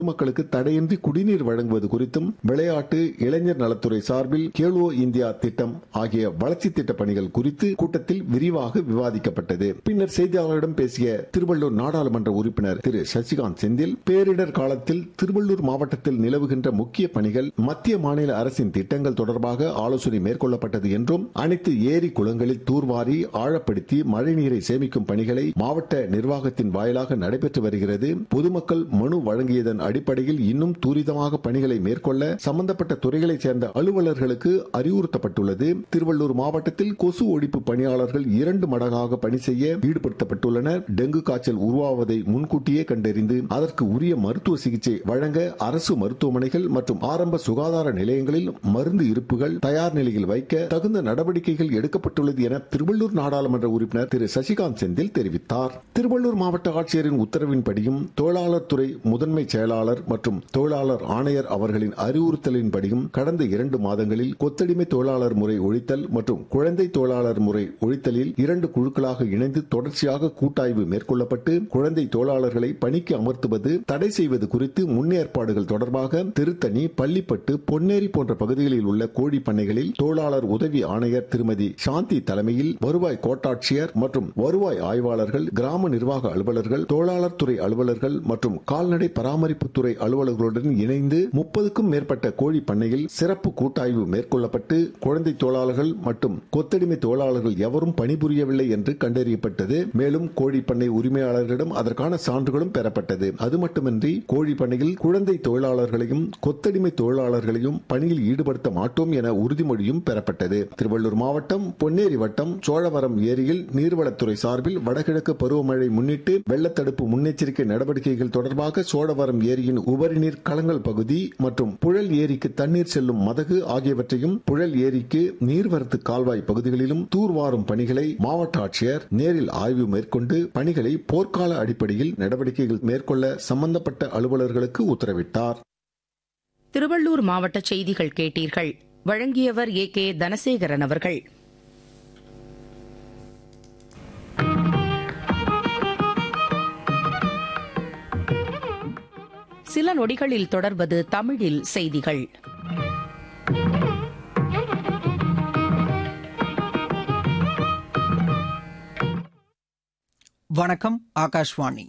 மக்களுக்கு தடையின்றி குடிநீர் வழங்குவது குறித்தும் விளையாட்டு இளைஞர் நலத்துறை சார்பில் கேலோ இந்தியா திட்டம் ஆகிய வளர்ச்சி திட்ட பணிகள் குறித்து கூட்டத்தில் விரிவாக விவாதிக்கப்பட்டது பின்னர் செய்தியாளர்களிடம் பேசிய திருவள்ளூர் நாடாளுமன்ற உறுப்பினர் திரு சசிகாந்த் செந்தில் பேரிடர் காலத்தில் திருவள்ளூர் மாவட்டத்தில் நிலவுகின்ற முக்கிய பணிகள் மத்திய மாநில அரசின் திட்டங்கள் தொடர்பாக ஆலோசனை மேற்கொள்ளப்பட்டது என்றும் அனைத்து ஏரி குளங்களில் தூர்வாரி ஆழப்படுத்தி மழைநீரை சேமிக்கும் பணிகளை மாவட்ட நிர்வாகத்தின் வாயிலாக நடைபெற்று வருகிறது பொதுமக்கள் மனு வழங்கியதன் அடிப்படையில் இன்னும் துரிதமாக பணிகளை மேற்கொள்ள சம்பந்தப்பட்ட துறைகளைச் சேர்ந்த அலுவலர்களுக்கு அறிவுறுத்தப்பட்டுள்ளது திருவள்ளூர் மாவட்டத்தில் கொசு ஒழிப்பு பணியாளர்கள் இரண்டு மடங்காக பணி செய்ய ஈடுபடுத்தப்பட்டுள்ளனர் டெங்கு காய்ச்சல் உருவாவதை முன்கூட்டியே கண்டறிந்து அதற்கு உரிய மருத்துவ சிகிச்சை வழங்க அரசு மருத்துவமனைகள் மற்றும் ஆரம்ப சுகாதார நிலையங்களில் மருந்து இருப்புகள் தயார் நிலையில் வைக்க தகுந்த நடவடிக்கைகள் எடுக்கப்பட்டுள்ளது என திருவள்ளூர் நாடாளுமன்ற உறுப்பினர் திரு சசிகாந்த் செந்தில் தெரிவித்தார் திருவள்ளூர் மாவட்ட ஆட்சியரின் உத்தரவின்படியும் தொழிலாளர் துறை முதன்மை செயலாளர் மற்றும் தொழிலாளர் ஆணையர் அவர்களின் அறிவுறுத்தலின்படியும் கடந்த இரண்டு மாதங்களில் கொத்தடிமை தொழிலாளர் முறை ஒழித்தல் மற்றும் குழந்தை தொழிலாளர் முறை ஒழித்தலில் இரண்டு குழுக்களாக இணைந்து தொடர்ச்சியாக கூட்டாய்வு மேற்கொள்ளப்பட்டு குழந்தை தொழிலாளர்களை பணிக்கு அமர்த்துவது தடை செய்வது குறித்து முன்னேற்பாடுகள் தொடர்பாக திருத்தணி பள்ளிப்பட்டு பொன்னேரி போன்ற பகுதிகளில் உள்ள கோழி பண்ணைகளில் தொழிலாளர் உதவி ஆணையர் திருமதி சாந்தி தலைமையில் வருவாய் கோட்டாட்சியர் மற்றும் வருவாய் ஆய்வாளர்கள் கிராம நிர்வாக அலுவலர்கள் தொழிலாளர் துறை அலுவலர்கள் மற்றும் கால்நடை பராமரிப்பு துறை அலுவலர்களுடன் இணைந்து முப்பதுக்கும் மேற்பட்ட கோழி பண்ணையில் சிறப்பு கூட்டாய்வு மேற்கொள்ளப்பட்டு குழந்தை தொழிலாளர்கள் மற்றும் கொத்தடிமை தொழிலாளர்கள் எவரும் பணிபுரியவில்லை என்று கண்டறியப்பட்டது மேலும் கோழி பண்ணை உரிமையாளர்களிடம் அதற்கான சான்றுகளும் பெறப்பட்டது அது மட்டுமின்றி கோழி பண்ணையில் குழந்தை தொழிலாளர்களையும் கொத்தடிமை தொழிலாளர்களையும் பணியில் ஈடுபடுத்த மாட்டோம் என உறுதிமொழியும் பெறப்பட்டது திருவள்ளூர் மாவட்டம் பொன்னேரி வட்டம் சோழவரம் ஏரியில் நீர்வளத்துறை சார்பில் வடகிழக்கு பருவமழை முன்னிட்டு வெள்ளத்தடுப்பு முன்னெச்சரிக்கை நடவடிக்கைகள் தொடர்பாக சோழவரம் ஏரியின் உபரிநீர் களங்கள் பகுதி மற்றும் புழல் ஏரிக்கு தண்ணீர் செல்லும் மதகு ஆகியவற்றையும் புழல் ஏரிக்கு நீர்வரத்து கால்வாய் பகுதிகளிலும் தூர்வாரும் பணிகளை மாவட்ட ஆட்சியர் நேரில் ஆய்வு மேற்கொண்டு பணிகளை போர்க்கால அடிப்படையில் நடவடிக்கைகள் மேற்கொள்ள சம்பந்தப்பட்ட அலுவலர்களுக்கு உத்தரவிட்டார் திருவள்ளூர் மாவட்ட செய்திகள் கேட்டீர்கள் வழங்கியவர் ஏ கே தனசேகரன் அவர்கள் சில நொடிகளில் தொடர்வது தமிழில் செய்திகள் வணக்கம் ஆகாஷ்வாணி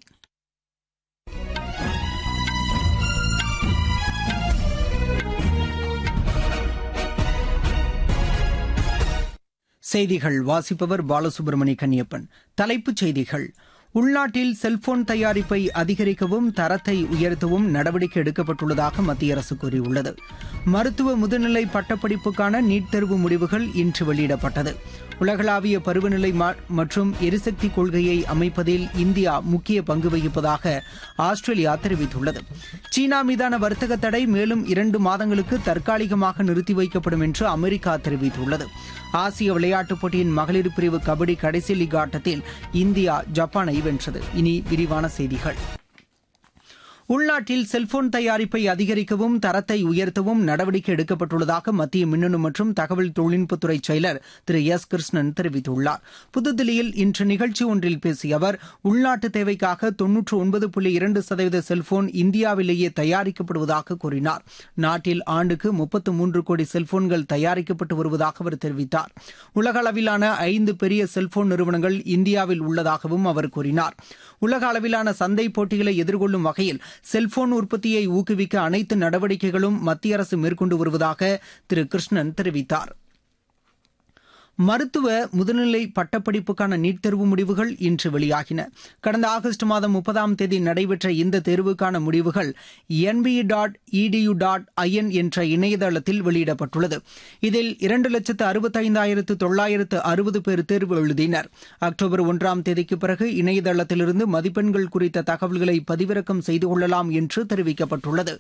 செய்திகள் வாசிப்பவர் பாலசுப்ரமணி கன்னியப்பன் தலைப்புச் செய்திகள் உள்நாட்டில் செல்போன் தயாரிப்பை அதிகரிக்கவும் தரத்தை உயர்த்தவும் நடவடிக்கை எடுக்கப்பட்டுள்ளதாக மத்திய அரசு கூறியுள்ளது மருத்துவ முதுநிலை பட்டப்படிப்புக்கான நீட் தேர்வு முடிவுகள் இன்று வெளியிடப்பட்டது உலகளாவிய பருவநிலை மற்றும் எரிசக்தி கொள்கையை அமைப்பதில் இந்தியா முக்கிய பங்கு வகிப்பதாக ஆஸ்திரேலியா தெரிவித்துள்ளது சீனா மீதான வர்த்தக தடை மேலும் இரண்டு மாதங்களுக்கு தற்காலிகமாக நிறுத்தி வைக்கப்படும் என்று அமெரிக்கா தெரிவித்துள்ளது ஆசிய விளையாட்டுப் போட்டியின் மகளிர் பிரிவு கபடி கடைசி லீக் ஆட்டத்தில் இந்தியா ஜப்பானை வென்றது இனி விரிவான செய்திகள் உள்நாட்டில் செல்போன் தயாரிப்பை அதிகரிக்கவும் தரத்தை உயர்த்தவும் நடவடிக்கை எடுக்கப்பட்டுள்ளதாக மத்திய மின்னணு மற்றும் தகவல் தொழில்நுட்பத்துறை செயலர் திரு எஸ் கிருஷ்ணன் தெரிவித்துள்ளார் புதுதில்லியில் இன்று நிகழ்ச்சி ஒன்றில் பேசிய அவர் உள்நாட்டு தேவைக்காக தொன்னூற்று ஒன்பது புள்ளி இரண்டு சதவீத செல்போன் இந்தியாவிலேயே தயாரிக்கப்படுவதாக கூறினார் நாட்டில் ஆண்டுக்கு முப்பத்து மூன்று கோடி செல்போன்கள் தயாரிக்கப்பட்டு வருவதாக அவர் தெரிவித்தார் உலக அளவிலான ஐந்து பெரிய செல்போன் நிறுவனங்கள் இந்தியாவில் உள்ளதாகவும் அவர் கூறினார் உலக அளவிலான சந்தை போட்டிகளை எதிர்கொள்ளும் வகையில் செல்போன் உற்பத்தியை ஊக்குவிக்க அனைத்து நடவடிக்கைகளும் மத்திய அரசு மேற்கொண்டு வருவதாக திரு கிருஷ்ணன் தெரிவித்தார் மருத்துவ முதுநிலை பட்டப்படிப்புக்கான நீட் தேர்வு முடிவுகள் இன்று வெளியாகின கடந்த ஆகஸ்ட் மாதம் முப்பதாம் தேதி நடைபெற்ற இந்த தேர்வுக்கான முடிவுகள் NB dot EDU dot IN என்ற இணையதளத்தில் வெளியிடப்பட்டுள்ளது இதில் இரண்டு லட்சத்து அறுபத்தைந்தாயிரத்து தொள்ளாயிரத்து அறுபது பேர் தேர்வு எழுதினர் அக்டோபர் ஒன்றாம் தேதிக்கு பிறகு இணையதளத்திலிருந்து மதிப்பெண்கள் குறித்த தகவல்களை பதிவிறக்கம் செய்து கொள்ளலாம் என்று தெரிவிக்கப்பட்டுள்ளது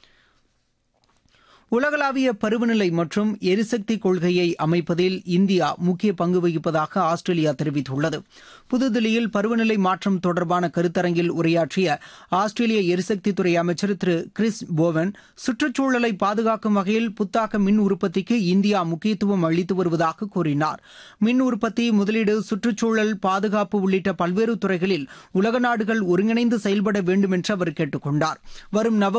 உலகளாவிய பருவநிலை மற்றும் எரிசக்தி கொள்கையை அமைப்பதில் இந்தியா முக்கிய பங்கு வகிப்பதாக ஆஸ்திரேலியா தெரிவித்துள்ளது புதுதில்லியில் பருவநிலை மாற்றம் தொடர்பான கருத்தரங்கில் உரையாற்றிய ஆஸ்திரேலிய எரிசக்தித்துறை அமைச்சர் திரு கிறிஸ் போவன் சுற்றுச்சூழலை பாதுகாக்கும் வகையில் புத்தாக்க மின் உற்பத்திக்கு இந்தியா முக்கியத்துவம் அளித்து வருவதாக கூறினார் மின் உற்பத்தி முதலீடு சுற்றுச்சூழல் பாதுகாப்பு உள்ளிட்ட பல்வேறு துறைகளில் உலக நாடுகள் ஒருங்கிணைந்து செயல்பட வேண்டும் என்று அவர் கேட்டுக் கொண்டார் வரும் நவம்பர்